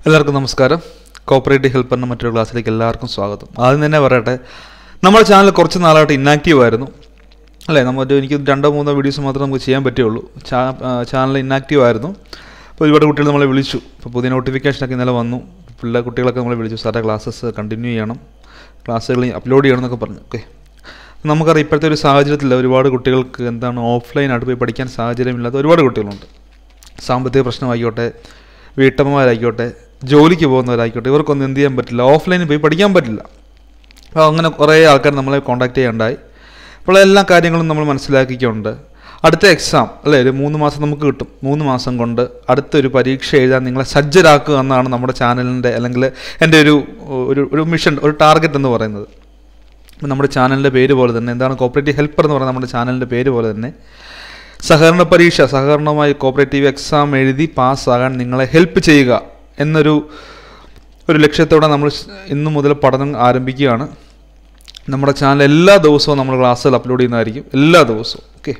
എല്ലാവർക്കും നമസ്കാരം കോപ്പറേറ്റീവ് ഹെൽപ്പറിൻ്റെ മറ്റൊരു ക്ലാസ്സിലേക്ക് എല്ലാവർക്കും സ്വാഗതം ആദ്യം തന്നെ പറയട്ടെ നമ്മുടെ ചാനൽ കുറച്ച് നാളായിട്ട് ഇന്നാക്റ്റീവ് ആയിരുന്നു അല്ലേ നമ്മൾ ഒരു എനിക്ക് രണ്ടോ മൂന്നോ വീഡിയോസ് മാത്രമേ നമുക്ക് ചെയ്യാൻ പറ്റുള്ളൂ ചാനൽ ഇന്നാക്റ്റീവ് ആയിരുന്നു അപ്പോൾ ഒരുപാട് കുട്ടികൾ നമ്മളെ വിളിച്ചു ഇപ്പോൾ പുതിയ നോട്ടിഫിക്കേഷനൊക്കെ ഇന്നലെ വന്നു പിള്ളേർ കുട്ടികളൊക്കെ നമ്മളെ വിളിച്ചു സാറേ ക്ലാസ്സസ് കണ്ടിന്യൂ ചെയ്യണം ക്ലാസ്സുകൾ അപ്ലോഡ് ചെയ്യണം എന്നൊക്കെ പറഞ്ഞു ഓക്കെ നമുക്കറിയാം ഇപ്പോഴത്തെ ഒരു സാഹചര്യത്തിൽ ഒരുപാട് കുട്ടികൾക്ക് എന്താണ് ഓഫ്ലൈനായിട്ട് പോയി പഠിക്കാൻ സാഹചര്യമില്ലാത്ത ഒരുപാട് കുട്ടികളുണ്ട് സാമ്പത്തിക പ്രശ്നമായിക്കോട്ടെ വീട്ടമ്മമാരായിക്കോട്ടെ ജോലിക്ക് പോകുന്നവരായിക്കോട്ടെ ഇവർക്കൊന്നും എന്ത് ചെയ്യാൻ പറ്റില്ല ഓഫ്ലൈനിൽ പോയി പഠിക്കാൻ പറ്റില്ല അപ്പോൾ അങ്ങനെ കുറേ ആൾക്കാർ നമ്മളെ കോൺടാക്ട് ചെയ്യാണ്ടായി അപ്പോൾ എല്ലാ കാര്യങ്ങളും നമ്മൾ മനസ്സിലാക്കിക്കൊണ്ട് അടുത്ത എക്സാം അല്ലേ ഒരു മൂന്ന് മാസം നമുക്ക് കിട്ടും മൂന്ന് മാസം കൊണ്ട് അടുത്തൊരു പരീക്ഷ എഴുതാൻ നിങ്ങളെ സജ്ജരാക്കുക എന്നാണ് നമ്മുടെ ചാനലിൻ്റെ അല്ലെങ്കിൽ എൻ്റെ ഒരു ഒരു ഒരു മിഷൻ ഒരു ടാർഗറ്റ് എന്ന് പറയുന്നത് അപ്പോൾ നമ്മുടെ ചാനലിൻ്റെ പേര് പോലെ തന്നെ എന്താണ് കോപ്പറേറ്റീവ് ഹെൽപ്പർ എന്ന് പറയുന്നത് നമ്മുടെ ചാനലിൻ്റെ പേര് പോലെ തന്നെ സഹകരണ പരീക്ഷ സഹകരണമായി കോപ്പറേറ്റീവ് എക്സാം എഴുതി പാസ്സാകാൻ നിങ്ങളെ ഹെൽപ്പ് ചെയ്യുക എന്നൊരു ഒരു ലക്ഷ്യത്തോടെ നമ്മൾ ഇന്നു മുതൽ പഠനം ആരംഭിക്കുകയാണ് നമ്മുടെ ചാനൽ എല്ലാ ദിവസവും നമ്മൾ ക്ലാസ്സുകൾ അപ്ലോഡ് ചെയ്യുന്നതായിരിക്കും എല്ലാ ദിവസവും ഓക്കെ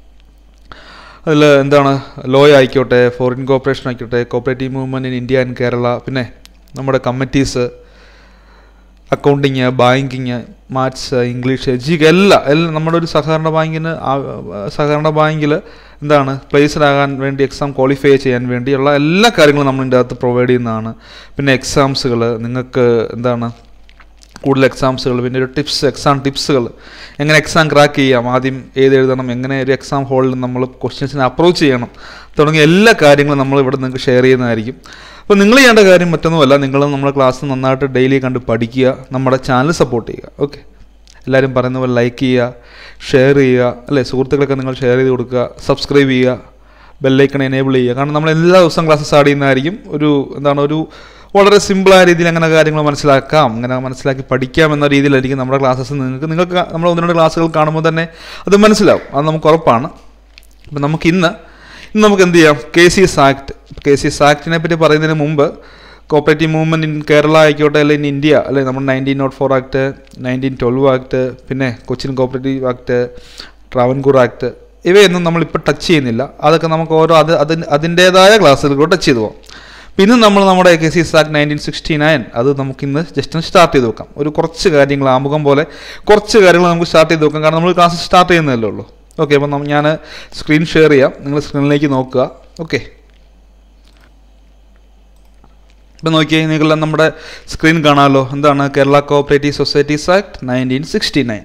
അതിൽ എന്താണ് ലോ ആയിക്കോട്ടെ ഫോറിൻ കോപ്പറേഷൻ ആയിക്കോട്ടെ cooperative movement in India and Kerala പിന്നെ നമ്മുടെ committees accounting banking maths English G എല്ലാം എല്ലാം നമ്മുടെ ഒരു സഹകരണ ബാങ്കിന് സഹകരണ ബാങ്കിൽ എന്താണ് പ്ലേസ്ഡ് ആകാൻ വേണ്ടി എക്സാം ക്വാളിഫൈ ചെയ്യാൻ വേണ്ടിയുള്ള എല്ലാ കാര്യങ്ങളും നമ്മൾ ഇതിൻ്റെ അകത്ത് പ്രൊവൈഡ് ചെയ്യുന്നതാണ് പിന്നെ എക്സാംസുകൾ നിങ്ങൾക്ക് എന്താണ് കൂടുതൽ എക്സാംസുകൾ പിന്നെ ഒരു ടിപ്സ് എക്സാം ടിപ്സുകൾ എങ്ങനെ എക്സാം ക്രാക്ക് ചെയ്യാം ആദ്യം ഏത് എഴുതണം എങ്ങനെ ഒരു എക്സാം ഹോളിൽ നമ്മൾ ക്വസ്റ്റ്യൻസിനെ അപ്രോച്ച് ചെയ്യണം തുടങ്ങിയ എല്ലാ കാര്യങ്ങളും നമ്മൾ ഇവിടെ നിങ്ങൾക്ക് ഷെയർ ചെയ്യുന്നതായിരിക്കും അപ്പോൾ നിങ്ങൾ ചെയ്യേണ്ട കാര്യം മറ്റൊന്നുമല്ല നിങ്ങൾ നമ്മുടെ ക്ലാസ് നന്നായിട്ട് ഡെയിലി കണ്ട് പഠിക്കുക നമ്മുടെ ചാനൽ സപ്പോർട്ട് ചെയ്യുക ഓക്കെ എല്ലാവരും പറയുന്ന പോലെ ലൈക്ക് ചെയ്യുക ഷെയർ ചെയ്യുക അല്ലേ സുഹൃത്തുക്കളൊക്കെ നിങ്ങൾ ഷെയർ ചെയ്ത് കൊടുക്കുക സബ്സ്ക്രൈബ് ചെയ്യുക ബെല്ലൈക്കൺ എനേബിൾ ചെയ്യുക കാരണം നമ്മൾ എല്ലാ ദിവസവും ക്ലാസ് സ്റ്റാർട്ട് ചെയ്യുന്നതായിരിക്കും ഒരു എന്താണ് ഒരു വളരെ സിമ്പിളായ രീതിയിൽ അങ്ങനെ കാര്യങ്ങൾ മനസ്സിലാക്കാം അങ്ങനെ മനസ്സിലാക്കി പഠിക്കാം എന്ന രീതിയിലായിരിക്കും നമ്മുടെ ക്ലാസ്സസ് നിങ്ങൾക്ക് നിങ്ങൾക്ക് നമ്മൾ ഒന്ന് രണ്ട് ക്ലാസ്സുകൾ കാണുമ്പോൾ തന്നെ അത് മനസ്സിലാവും അത് നമുക്ക് ഉറപ്പാണ് അപ്പം നമുക്ക് ഇന്ന് ഇന്ന് നമുക്ക് എന്ത് ചെയ്യാം K C S act K C S ആക്ടിനെ പറ്റി പറയുന്നതിന് മുമ്പ് കോപ്പറേറ്റീവ് മൂവ്മെൻറ്റ് ഇൻ കേരള ആയിക്കോട്ടെ അല്ലെങ്കിൽ ഇന്ത്യ അല്ലെ നമ്മൾ nineteen nought four act nineteen twelve act പിന്നെ Cochin cooperative act Travancore act ഇവയൊന്നും നമ്മളിപ്പോൾ ടച്ച് ചെയ്യുന്നില്ല അതൊക്കെ നമുക്ക് ഓരോ അത് അതിന് അതിൻ്റേതായ ക്ലാസ്സുകളിലൂടെ ടച്ച് ചെയ്തു പോകാം പിന്നെ നമ്മൾ നമ്മുടെ K C S act nineteen sixty nine അത് നമുക്കിന്ന് ജസ്റ്റ് ഒന്ന് സ്റ്റാർട്ട് ചെയ്ത് വെക്കാം ഒരു കുറച്ച് കാര്യങ്ങൾ ആമുഖം പോലെ കുറച്ച് കാര്യങ്ങൾ നമുക്ക് സ്റ്റാർട്ട് ചെയ്ത് വെക്കാം കാരണം നമ്മൾ ക്ലാസ് സ്റ്റാർട്ട് ചെയ്യുന്നതല്ലേ ഉള്ളൂ ഓക്കെ അപ്പം ഞാൻ സ്ക്രീൻ ഷെയർ ചെയ്യാം നിങ്ങൾ സ്ക്രീനിലേക്ക് നോക്കുക ഓക്കെ ഇപ്പം നോക്കിയേ നിങ്ങളെല്ലാം നമ്മുടെ സ്ക്രീൻ കാണാമല്ലോ എന്താണ് Kerala cooperative societies act nineteen sixty nine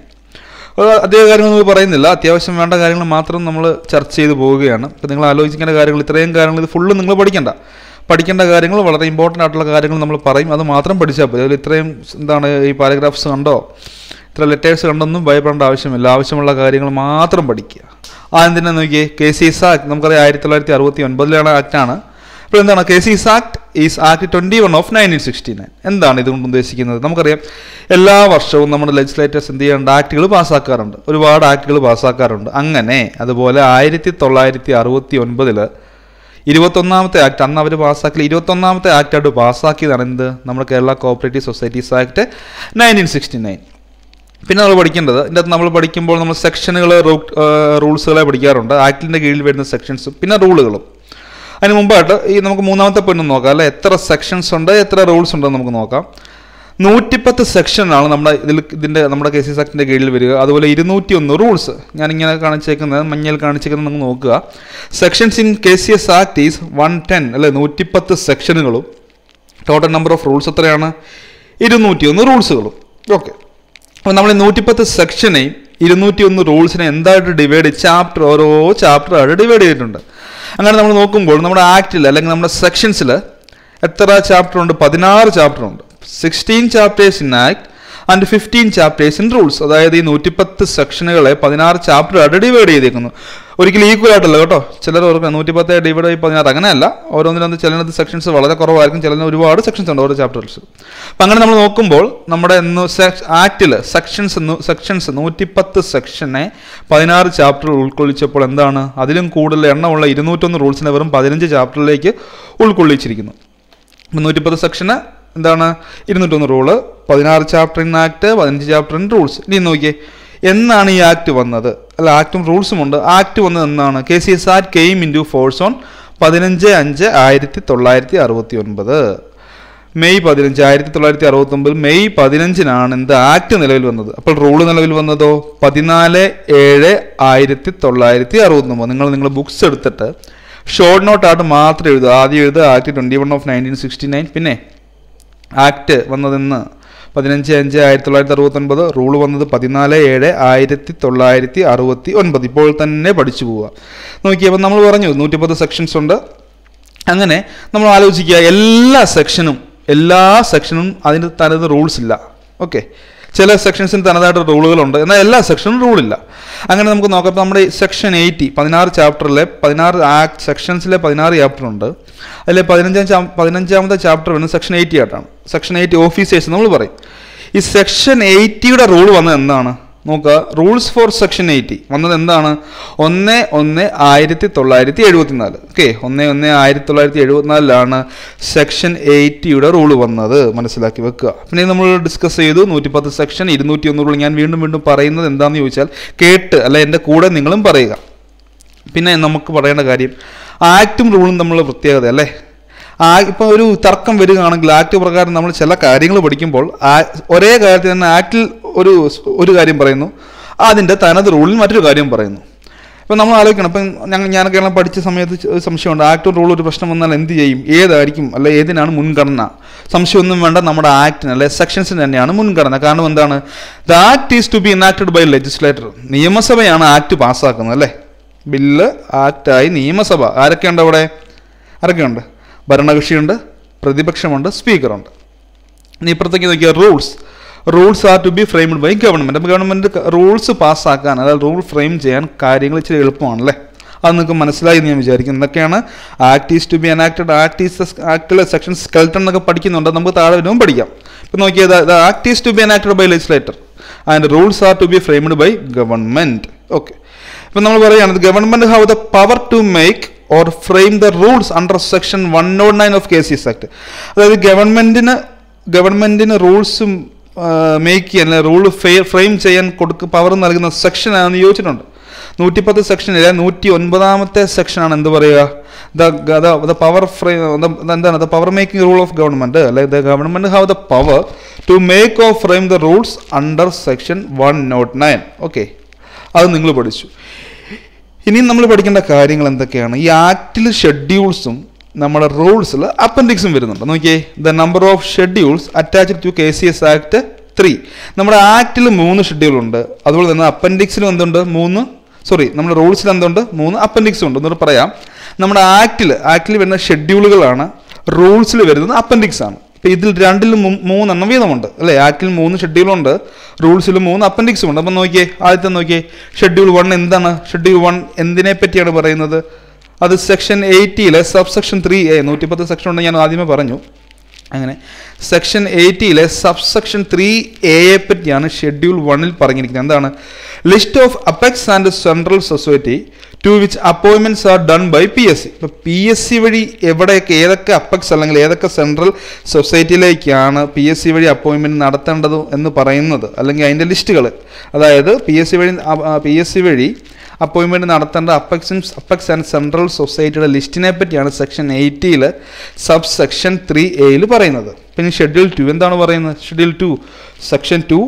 അധിക കാര്യങ്ങൾ നമ്മൾ പറയുന്നില്ല അത്യാവശ്യം വേണ്ട കാര്യങ്ങൾ മാത്രം നമ്മൾ ചർച്ച ചെയ്ത് പോവുകയാണ് ഇപ്പം നിങ്ങൾ ആലോചിക്കേണ്ട കാര്യങ്ങൾ ഇത്രയും കാര്യങ്ങൾ ഇത് ഫുള്ള് നിങ്ങൾ പഠിക്കേണ്ട പഠിക്കേണ്ട കാര്യങ്ങൾ വളരെ ഇമ്പോർട്ടൻ്റ് ആയിട്ടുള്ള കാര്യങ്ങൾ നമ്മൾ പറയും അത് മാത്രം പഠിച്ചാൽ മതി അതിൽ ഇത്രയും എന്താണ് ഈ പാരഗ്രാഫ്സ് കണ്ടോ ഇത്ര ലെറ്റേഴ്സ് കണ്ടൊന്നും ഭയപ്പെടേണ്ട ആവശ്യമില്ല ആവശ്യമുള്ള കാര്യങ്ങൾ മാത്രം പഠിക്കുക ആദ്യം തന്നെ നോക്കിയേ കെ സി എസ് ആക്ട് നമുക്കറിയാം ആയിരത്തി തൊള്ളായിരത്തി അറുപത്തി ഒൻപതിലാണ് ആക്ടാണ് അപ്പോൾ എന്താണ് K C S act is act twenty one of nineteen sixty nine എന്താണ് ഇതുകൊണ്ട് ഉദ്ദേശിക്കുന്നത് നമുക്കറിയാം എല്ലാ വർഷവും നമ്മുടെ ലെജിസ്ലേറ്റേഴ്സ് എന്ത് ചെയ്യാറുണ്ട് ആക്ടുകൾ പാസ്സാക്കാറുണ്ട് ഒരുപാട് ആക്ടുകൾ പാസ്സാക്കാറുണ്ട് അങ്ങനെ അതുപോലെ ആയിരത്തി തൊള്ളായിരത്തി അറുപത്തി ഒൻപതിൽ ഇരുപത്തൊന്നാമത്തെ ആക്ട് അന്ന് അവർ പാസ്സാക്കിയ ഇരുപത്തൊന്നാമത്തെ ആക്ടായിട്ട് പാസ്സാക്കിയതാണ് എന്ത് നമ്മുടെ Kerala cooperative societies act nineteen sixty nine പിന്നെ നമ്മൾ പഠിക്കേണ്ടത് ഇതിൻ്റെ അകത്ത് നമ്മൾ പഠിക്കുമ്പോൾ നമ്മൾ സെക്ഷനുകൾ റൂൾസുകളെ പഠിക്കാറുണ്ട് ആക്ടിൻ്റെ കീഴിൽ വരുന്ന സെക്ഷൻസും പിന്നെ റൂളുകളും അതിന് മുമ്പായിട്ട് ഈ നമുക്ക് മൂന്നാമത്തെ പെണ്ണ് നോക്കാം അല്ലെ എത്ര സെക്ഷൻസ് ഉണ്ട് എത്ര റൂൾസ് ഉണ്ടെന്ന് നമുക്ക് നോക്കാം നൂറ്റിപ്പത്ത് സെക്ഷനാണ് നമ്മുടെ ഇതിൽ ഇതിൻ്റെ നമ്മുടെ കെ സി ആക്ടിൻ്റെ കീഴിൽ വരിക അതുപോലെ ഇരുന്നൂറ്റി ഒന്ന് റൂൾസ് ഞാനിങ്ങനെ കാണിച്ചേക്കുന്നത് മഞ്ഞയിൽ കാണിച്ചേക്കുന്നത് നമുക്ക് നോക്കുക sections in K C S act is one ten അല്ലെ നൂറ്റിപ്പത്ത് സെക്ഷനുകളും ടോട്ടൽ നമ്പർ ഓഫ് റൂൾസ് എത്രയാണ് ഇരുന്നൂറ്റി ഒന്ന് റൂൾസുകളും ഓക്കെ അപ്പോൾ നമ്മൾ ഈ നൂറ്റിപ്പത്ത് സെക്ഷനെയും ഇരുന്നൂറ്റി ഒന്ന് റൂൾസിനെ എന്തായിട്ട് ഡിവൈഡ് ചാപ്റ്റർ ഓരോ ചാപ്റ്ററായിട്ട് ഡിവൈഡ് ചെയ്തിട്ടുണ്ട് അങ്ങനെ നമ്മൾ നോക്കുമ്പോൾ നമ്മുടെ ആക്റ്റിൽ അല്ലെങ്കിൽ നമ്മുടെ സെക്ഷൻസിൽ എത്ര ചാപ്റ്റർ ഉണ്ട് പതിനാറ് ചാപ്റ്റർ ഉണ്ട് sixteen chapters in act and fifteen chapters in rules അതായത് ഈ നൂറ്റിപ്പത്ത് സെക്ഷനുകളെ പതിനാറ് ചാപ്റ്ററായിട്ട് ഡിവൈഡ് ചെയ്തേക്കുന്നു ഒരിക്കലും ഈക്വൽ ആയിട്ടല്ല കേട്ടോ ചിലർ ഓർക്കുക നൂറ്റിപ്പത്ത് ഡിവൈഡ് ആയി പതിനാറ് അങ്ങനെയല്ല ഓരോന്നിനൊന്ന് ചിലത് സെക്ഷൻസ് വളരെ കുറവായിരിക്കും ചിലതിന് ഒരുപാട് സെക്ഷൻസ് ഉണ്ട് ഓരോ ചാപ്റ്റേഴ്സ് അപ്പം അങ്ങനെ നമ്മൾ നോക്കുമ്പോൾ നമ്മുടെ ആക്റ്റിൽ സെക്ഷൻസ് സെക്ഷൻസ് നൂറ്റിപ്പത്ത് സെക്ഷനെ പതിനാറ് ചാപ്റ്റർ ഉൾക്കൊള്ളിച്ചപ്പോൾ എന്താണ് അതിലും കൂടുതൽ എണ്ണമുള്ള ഇരുന്നൂറ്റൊന്ന് റൂൾസിനെ വെറും പതിനഞ്ച് ചാപ്റ്ററിലേക്ക് ഉൾക്കൊള്ളിച്ചിരിക്കുന്നു അപ്പം നൂറ്റിപ്പത്ത് സെക്ഷന് എന്താണ് ഇരുന്നൂറ്റൊന്ന് റൂള് പതിനാറ് ചാപ്റ്റർ ഇൻ ആക്ട് പതിനഞ്ച് ചാപ്റ്റർ ഇൻ റൂൾസ് ഇനി നോക്കിയേ എന്നാണ് ഈ ആക്ട് വന്നത് അല്ല ആക്ടും റൂൾസും ഉണ്ട് ആക്ട് വന്നത് എന്നാണ് K C S act came into force on പതിനഞ്ച് അഞ്ച് ആയിരത്തി തൊള്ളായിരത്തി അറുപത്തി ഒൻപത് മെയ് പതിനഞ്ച് ആയിരത്തി തൊള്ളായിരത്തി അറുപത്തൊമ്പത് മെയ് പതിനഞ്ചിനാണ് എന്ത് ആക്ട് നിലവിൽ വന്നത് അപ്പോൾ റൂള് നിലവിൽ വന്നതോ പതിനാല് ഏഴ് ആയിരത്തി തൊള്ളായിരത്തി അറുപത്തൊമ്പത് നിങ്ങൾ നിങ്ങളുടെ ബുക്സ് എടുത്തിട്ട് ഷോർട്ട് നോട്ടായിട്ട് മാത്രം എഴുതുക ആദ്യം എഴുതുക act twenty one of nineteen sixty nine പിന്നെ ആക്ട് വന്നതെന്ന് പതിനഞ്ച് അഞ്ച് ആയിരത്തി തൊള്ളായിരത്തി അറുപത്തൊൻപത് റൂൾ വന്നത് പതിനാല് ഏഴ് ആയിരത്തി തൊള്ളായിരത്തി അറുപത്തി ഒൻപത് ഇപ്പോൾ തന്നെ പഠിച്ചു പോവുക നോക്കിയപ്പോൾ നമ്മൾ പറഞ്ഞു നൂറ്റിപ്പത്ത് സെക്ഷൻസ് ഉണ്ട് അങ്ങനെ നമ്മൾ ആലോചിക്കുക എല്ലാ സെക്ഷനും എല്ലാ സെക്ഷനും അതിന് തനത് റൂൾസ് ഇല്ല ഓക്കെ ചില സെക്ഷൻസിന് തനതായിട്ട് റൂളുകളുണ്ട് എന്നാൽ എല്ലാ സെക്ഷനും റൂളില്ല അങ്ങനെ നമുക്ക് നോക്കാം ഇപ്പം നമ്മുടെ സെക്ഷൻ എയ്റ്റി പതിനാറ് ചാപ്റ്ററിലെ പതിനാറ് ആക്ട് സെക്ഷൻസിലെ പതിനാറ് ചാപ്റ്റർ ഉണ്ട് അതിൽ പതിനഞ്ചാം ചാ പതിനഞ്ചാമത്തെ ചാപ്റ്റർ വരുന്നത് സെക്ഷൻ എയ്റ്റി ആയിട്ടാണ് സെക്ഷൻ എയ്റ്റി ഓഫീസേഴ്സ് നമ്മൾ പറയും ഈ സെക്ഷൻ എയ്റ്റിയുടെ റൂൾ വന്നത് എന്താണ് നോക്കുക റൂൾസ് ഫോർ സെക്ഷൻ എയ്റ്റി വന്നത് എന്താണ് ഒന്ന് ഒന്ന് ആയിരത്തി തൊള്ളായിരത്തി എഴുപത്തി നാല് ഓക്കെ ഒന്ന് ഒന്ന് ആയിരത്തി തൊള്ളായിരത്തി എഴുപത്തിനാലിലാണ് സെക്ഷൻ എയ്റ്റിയുടെ റൂൾ വന്നത് മനസ്സിലാക്കി വെക്കുക പിന്നെ നമ്മൾ ഡിസ്കസ് ചെയ്തു നൂറ്റിപ്പത്ത് സെക്ഷൻ ഇരുന്നൂറ്റി ഒന്ന് റൂൾ ഞാൻ വീണ്ടും വീണ്ടും പറയുന്നത് എന്താണെന്ന് ചോദിച്ചാൽ കേട്ട് അല്ല എൻ്റെ കൂടെ നിങ്ങളും പറയുക പിന്നെ നമുക്ക് പറയേണ്ട കാര്യം ആക്റ്റും റൂളും തമ്മിലുള്ള പ്രത്യേകത അല്ലേ ആ ഇപ്പോൾ ഒരു തർക്കം വരികയാണെങ്കിൽ ആക്ട് പ്രകാരം നമ്മൾ ചില കാര്യങ്ങൾ പഠിക്കുമ്പോൾ ആ- ഒരേ കാര്യത്തിൽ തന്നെ ആക്റ്റിൽ ഒരു ഒരു കാര്യം പറയുന്നു അതിൻ്റെ തനത് റൂളിൽ മറ്റൊരു കാര്യം പറയുന്നു ഇപ്പം നമ്മൾ ആലോചിക്കണം ഇപ്പം ഞങ്ങൾ ഞാനൊക്കെ എല്ലാം പഠിച്ച സമയത്ത് ച- ഒരു സംശയമുണ്ട് ആക്ട് റൂൾ ഒരു പ്രശ്നം വന്നാൽ എന്ത് ചെയ്യും ഏതായിരിക്കും അല്ലെ ഏതിനാണ് മുൻഗണന സംശയമൊന്നും വേണ്ട നമ്മുടെ ആക്ടിന് അല്ലെ സെക്ഷൻസിന് തന്നെയാണ് മുൻഗണന കാരണം എന്താണ് the act is to be enacted by legislator നിയമസഭയാണ് ആക്ട് പാസ്സാക്കുന്നത് അല്ലേ ബില്ല് ആക്റ്റായി നിയമസഭ ആരൊക്കെയുണ്ട് അവിടെ ആരൊക്കെയുണ്ട് ഭരണകക്ഷിയുണ്ട് പ്രതിപക്ഷമുണ്ട് സ്പീക്കറുണ്ട് ഇനി ഇപ്പുറത്തേക്ക് നോക്കിയാൽ rules rules are to be framed by government അപ്പോൾ ഗവൺമെൻറ് റൂൾസ് പാസ്സാക്കാൻ അതായത് റൂൾ ഫ്രെയിം ചെയ്യാൻ കാര്യങ്ങൾ ഇച്ചിരി എളുപ്പമാണല്ലേ അത് നിങ്ങൾക്ക് മനസ്സിലായി എന്ന് ഞാൻ വിചാരിക്കുന്നു എന്തൊക്കെയാണ് act is to be enacted act is ആക്ടിലെ സെക്ഷൻ സ്കെൽട്ടൺ എന്നൊക്കെ പഠിക്കുന്നുണ്ട് നമുക്ക് താഴെ വരുമ്പോൾ പഠിക്കാം ഇപ്പം നോക്കിയത് act is to be enacted by legislator and rules are to be framed by government okay ഇപ്പം നമ്മൾ പറയുകയാണ് government have the power to make or frame the rules under section one nought nine of K C S act അതായത് ഗവൺമെൻറ്റിന് ഗവൺമെൻറ്റിന് റൂൾസും make ചെയ്യാൻ അല്ലെങ്കിൽ rule frame ചെയ്യാൻ കൊടുക്ക പവർ നൽകുന്ന സെക്ഷൻ ആണെന്ന് ചോദിച്ചിട്ടുണ്ട് നൂറ്റിപ്പത്ത് സെക്ഷനിലെ നൂറ്റി ഒൻപതാമത്തെ സെക്ഷനാണ് എന്ത് പറയുക ദ ദ പവർ ഫ്രെയിം എന്താണ് the power making rule of government അല്ലെ the government have the power to make of frame the rules under section one nought nine okay അത് നിങ്ങൾ പഠിച്ചു ഇനിയും നമ്മൾ പഠിക്കേണ്ട കാര്യങ്ങൾ എന്തൊക്കെയാണ് ഈ ആക്റ്റിൽ ഷെഡ്യൂൾസും നമ്മുടെ റൂൾസിൽ അപ്പൻഡിക്സും വരുന്നുണ്ട് നോക്കിയേ the number of schedules attached to K C S act three നമ്മുടെ ആക്റ്റിൽ മൂന്ന് ഷെഡ്യൂൾ ഉണ്ട് അതുപോലെ തന്നെ അപ്പൻഡിക്സിലും എന്തുണ്ട് മൂന്ന് സോറി നമ്മുടെ റൂൾസിൽ എന്തുണ്ട് മൂന്ന് അപ്പൻഡിക്സും ഉണ്ട് എന്നൊരു പറയാം നമ്മുടെ ആക്റ്റിൽ ആക്റ്റിൽ വരുന്ന ഷെഡ്യൂളുകളാണ് റൂൾസിൽ വരുന്നത് അപ്പൻഡിക്സ് ആണ് ഇപ്പം ഇതിൽ രണ്ടിലും മൂ- മൂന്നെണ്ണം വീതമുണ്ട് അല്ലേ ആക്റ്റിൽ മൂന്ന് ഷെഡ്യൂളുണ്ട് റൂൾസിൽ മൂന്ന് അപ്പൻഡിക്സും ഉണ്ട് അപ്പം നോക്കിയേ ആദ്യത്തെ നോക്കിയേ ഷെഡ്യൂൾ വൺ എന്താണ് ഷെഡ്യൂൾ വൺ എന്തിനെ പറ്റിയാണ് പറയുന്നത് അത് സെക്ഷൻ എയ്റ്റിയിലെ സബ് സെക്ഷൻ ത്രീ എ നൂറ്റിപ്പത്ത് സെക്ഷൻ ഉണ്ട് ഞാൻ ആദ്യമേ പറഞ്ഞു അങ്ങനെ സെക്ഷൻ എയ്റ്റിയിലെ സബ് സെക്ഷൻ ത്രീ എയെ പറ്റിയാണ് ഷെഡ്യൂൾ വണ്ണിൽ പറഞ്ഞിരിക്കുന്നത് എന്താണ് list of apex and central society to which appointments are done by P S C ഇപ്പോൾ പി എസ് സി വഴി എവിടെയൊക്കെ ഏതൊക്കെ അപ്പെക്സ് അല്ലെങ്കിൽ ഏതൊക്കെ സെൻട്രൽ സൊസൈറ്റിയിലേക്കാണ് പി എസ് സി വഴി അപ്പോയിൻമെൻറ്റ് നടത്തേണ്ടത് എന്ന് പറയുന്നത് അല്ലെങ്കിൽ അതിൻ്റെ ലിസ്റ്റുകൾ അതായത് പി എസ് സി വഴി പി എസ് സി വഴി അപ്പോയിൻമെൻറ്റ് നടത്തേണ്ട അപ്പക്സ് അപ്പക്സ് ആൻഡ് സെൻട്രൽ സൊസൈറ്റിയുടെ ലിസ്റ്റിനെ പറ്റിയാണ് സെക്ഷൻ എയ്റ്റിയിൽ സബ് സെക്ഷൻ ത്രീ എയിൽ പറയുന്നത് പിന്നെ ഷെഡ്യൂൾ ടു എന്താണ് പറയുന്നത് schedule two section two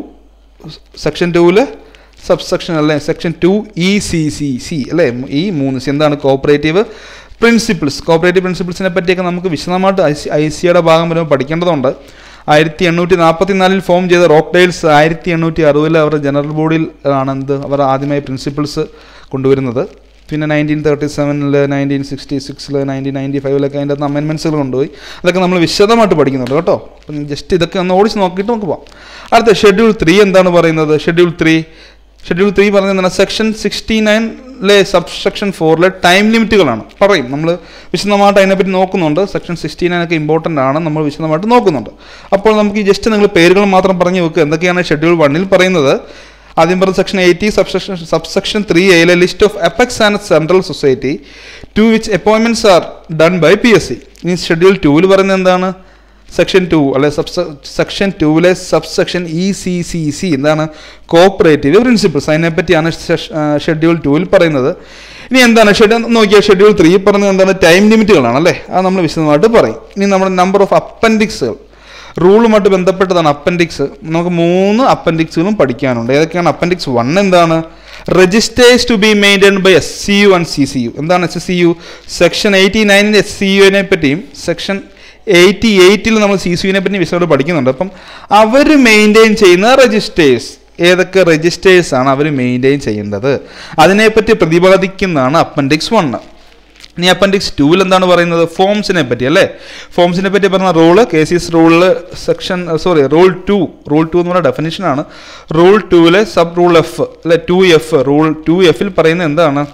section ടൂവിൽ സബ് സെക്ഷൻ അല്ലേ section two E C C C അല്ലേ ഈ മൂന്ന് സി എന്താണ് കോപ്പറേറ്റീവ് പ്രിൻസിപ്പിൾസ് കോപ്പറേറ്റീവ് പ്രിൻസിപ്പിൾസിനെ പറ്റിയൊക്കെ നമുക്ക് വിശദമായിട്ട് ഐ സി ഐ സിയുടെ ഭാഗം വരുമ്പോൾ പഠിക്കേണ്ടതുണ്ട് ആയിരത്തി എണ്ണൂറ്റി നാൽപ്പത്തി നാലിൽ ഫോം ചെയ്ത റോക്ക്ഡെയിൽസ് ആയിരത്തി എണ്ണൂറ്റി അറുപതിൽ അവരുടെ ജനറൽ ബോഡിയിൽ ആണ് എന്ത് അവർ ആദ്യമായി പ്രിൻസിപ്പിൾസ് കൊണ്ടുവരുന്നത് പിന്നെ നയൻറ്റീൻ തേർട്ടി സെവനിൽ നയൻറ്റീൻ സിക്സ്റ്റി സിക്സിൽ നയൻറ്റീൻ നയൻറ്റി ഫൈവിലൊക്കെ അതിൻ്റെ അകത്ത് അമെൻമെൻറ്റ്സുകൾ കൊണ്ടുപോയി അതൊക്കെ നമ്മൾ വിശദമായിട്ട് പഠിക്കുന്നുണ്ട് കേട്ടോ അപ്പം ജസ്റ്റ് ഇതൊക്കെ ഒന്ന് ഓടിച്ച് നോക്കിയിട്ട് നമുക്ക് പോകാം അടുത്ത ഷെഡ്യൂൾ ത്രീ എന്താണ് പറയുന്നത് ഷെഡ്യൂൾ ത്രീ ഷെഡ്യൂൾ ത്രീ പറയുന്നത് സെക്ഷൻ സിക്സ്റ്റി നയനിലെ സബ് സെക്ഷൻ ഫോറിലെ ടൈം ലിമിറ്റുകളാണ് പറയും നമ്മൾ വിശദമായിട്ട് അതിനെപ്പറ്റി നോക്കുന്നുണ്ട് സെക്ഷൻ സിക്സ്റ്റി നയൻ ഒക്കെ ഇമ്പോർട്ടൻ്റ് ആണ് നമ്മൾ വിശദമായിട്ട് നോക്കുന്നുണ്ട് അപ്പോൾ നമുക്ക് ഈ ജസ്റ്റ് നിങ്ങൾ പേരുകൾ മാത്രം പറഞ്ഞു വെക്കുക എന്തൊക്കെയാണ് ഷെഡ്യൂൾ വണ്ണിൽ പറയുന്നത് ആദ്യം പറഞ്ഞ section eighty subsection subsection three എയിലെ list of apex and central society to which appointments are done by P S C ഇനി ഷെഡ്യൂൾ ടൂവിൽ പറയുന്നത് എന്താണ് സെക്ഷൻ ടു അല്ലെ സബ് സെക്ഷൻ ടൂവിലെ sub section E C C C എന്താണ് cooperative principles അതിനെപ്പറ്റിയാണ് schedule ടൂവിൽ പറയുന്നത് ഇനി എന്താണ് ഷെഡ്യൂൾ നോക്കിയാൽ ഷെഡ്യൂൾ ത്രീ പറയുന്നത് എന്താണ് ടൈം ലിമിറ്റുകളാണ് അല്ലേ അത് നമ്മൾ വിശദമായിട്ട് പറയും ഇനി നമ്മുടെ നമ്പർ ഓഫ് അപ്പൻഡിക്സുകൾ റൂളുമായിട്ട് ബന്ധപ്പെട്ടതാണ് അപ്പൻഡിക്സ് നമുക്ക് മൂന്ന് അപ്പൻഡിക്സുകളും പഠിക്കാനുണ്ട് ഏതൊക്കെയാണ് അപ്പൻഡിക്സ് വൺ എന്താണ് registers to be maintain by S C U and C C U എന്താണ് S C U section eighty നയനിൻ്റെ എസ് സി യുവിനെ പറ്റിയും സെക്ഷൻ എയ്റ്റി എയ്റ്റിൽ നമ്മൾ സി സി യുവിനെ പറ്റി വിശദമായിട്ട് പഠിക്കുന്നുണ്ട് അപ്പം അവർ മെയിൻറ്റെയിൻ ചെയ്യുന്ന രജിസ്റ്റേഴ്സ് ഏതൊക്കെ രജിസ്റ്റേഴ്സ് ആണ് അവർ മെയിൻറ്റെയിൻ ചെയ്യേണ്ടത് അതിനെപ്പറ്റി പ്രതിപാദിക്കുന്നതാണ് അപ്പൻഡിക്സ് വണ്ണ് ഇനി അപ്പൻഡിക്സ് ടൂവിൽ എന്താണ് പറയുന്നത് ഫോംസിനെ പറ്റി അല്ലേ ഫോംസിനെ പറ്റി പറഞ്ഞ റൂള് കെ സി എസ് റൂളിൽ section sorry rule two rule two എന്ന് പറഞ്ഞ ഡെഫിനിഷനാണ് റൂൾ ടൂവിലെ സബ് റൂൾ എഫ് അല്ലെ ടു എഫ് റൂൾ ടു എഫിൽ പറയുന്നത് എന്താണ്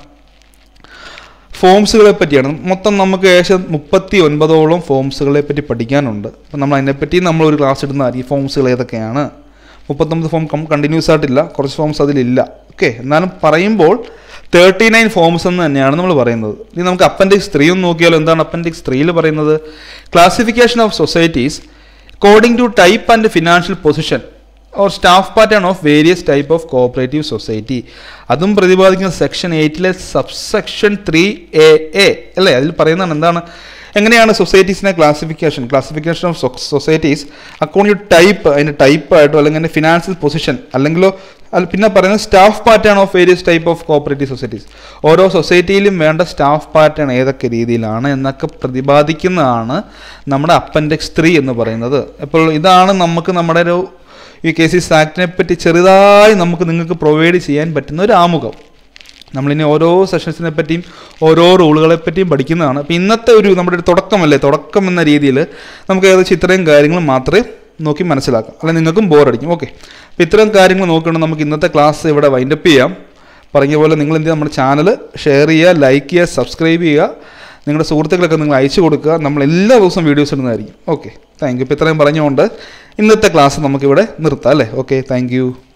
ഫോംസുകളെ പറ്റിയാണ് മൊത്തം നമുക്ക് ഏകദേശം മുപ്പത്തി ഒൻപതോളം ഫോംസുകളെ പറ്റി പഠിക്കാനുണ്ട് അപ്പം നമ്മൾ അതിനെപ്പറ്റി നമ്മൾ ഒരു ക്ലാസ് ഇടുന്നതായിരിക്കും ഫോംസുകൾ ഏതൊക്കെയാണ് മുപ്പത്തൊമ്പത് ഫോം കണ്ടിന്യൂസ് ആയിട്ടില്ല കുറച്ച് ഫോംസ് അതിലില്ല ഓക്കെ എന്നാലും പറയുമ്പോൾ തേർട്ടി നയൻ ഫോംസ് എന്ന് തന്നെയാണ് നമ്മൾ പറയുന്നത് ഇനി നമുക്ക് അപ്പൻഡിക്സ് ത്രീ ഒന്ന് നോക്കിയാലോ എന്താണ് അപ്പൻഡിക്സ് ത്രീയിൽ പറയുന്നത് classification of societies according to type and financial position or staff pattern of various type of cooperative society അതും പ്രതിപാദിക്കുന്ന സെക്ഷൻ എയ്റ്റിലെ സബ്സെക്ഷൻ ത്രീ എ എ അല്ലേ അതിൽ പറയുന്നതാണ് എന്താണ് എങ്ങനെയാണ് സൊസൈറ്റീസിനെ classification classification of societies according to type അതിൻ്റെ ടൈപ്പ് ആയിട്ടോ അല്ലെങ്കിൽ അതിൻ്റെ ഫിനാൻഷ്യൽ പൊസിഷൻ അല്ലെങ്കിലോ അല്ല പിന്നെ പറയുന്നത് staff pattern of various type of cooperative societies ഓരോ സൊസൈറ്റിയിലും വേണ്ട സ്റ്റാഫ് പാറ്റേൺ ഏതൊക്കെ രീതിയിലാണ് എന്നൊക്കെ പ്രതിപാദിക്കുന്നതാണ് നമ്മുടെ അപ്പൻഡെക്സ് ത്രീ എന്ന് പറയുന്നത് അപ്പോൾ ഇതാണ് നമുക്ക് നമ്മുടെ ഒരു ഈ കെ സി ആക്ടിനെ പറ്റി ചെറുതായി നമുക്ക് നിങ്ങൾക്ക് പ്രൊവൈഡ് ചെയ്യാൻ പറ്റുന്ന ഒരു ആമുഖം നമ്മളിനി ഓരോ സെഷൻസിനെ പറ്റിയും ഓരോ റൂളുകളെ പറ്റിയും പഠിക്കുന്നതാണ് അപ്പോൾ ഇന്നത്തെ ഒരു നമ്മുടെ ഒരു തുടക്കമല്ലേ തുടക്കം എന്ന രീതിയിൽ നമുക്ക് ഏകദേശം ഇത്രയും കാര്യങ്ങൾ മാത്രമേ നോക്കി മനസ്സിലാക്കാം അല്ലെങ്കിൽ നിങ്ങൾക്കും ബോറടിക്കും ഓക്കെ അപ്പോൾ ഇത്രയും കാര്യങ്ങൾ നോക്കണം നമുക്ക് ഇന്നത്തെ ക്ലാസ് ഇവിടെ വൈൻഡപ്പ് ചെയ്യാം പറഞ്ഞ പോലെ നിങ്ങൾ എന്ത് ചെയ്യുക നമ്മുടെ ചാനൽ ഷെയർ ചെയ്യുക ലൈക്ക് ചെയ്യുക സബ്സ്ക്രൈബ് ചെയ്യുക നിങ്ങളുടെ സുഹൃത്തുക്കളൊക്കെ നിങ്ങൾ അയച്ചു കൊടുക്കുക നമ്മൾ എല്ലാ ദിവസവും വീഡിയോസ് ഇടുന്നതായിരിക്കും ഓക്കെ താങ്ക് യു ഇപ്പോൾ ഇത്രയും പറഞ്ഞുകൊണ്ട് ഇന്നത്തെ ക്ലാസ് നമുക്കിവിടെ നിർത്താം അല്ലേ ഓക്കെ താങ്ക് യു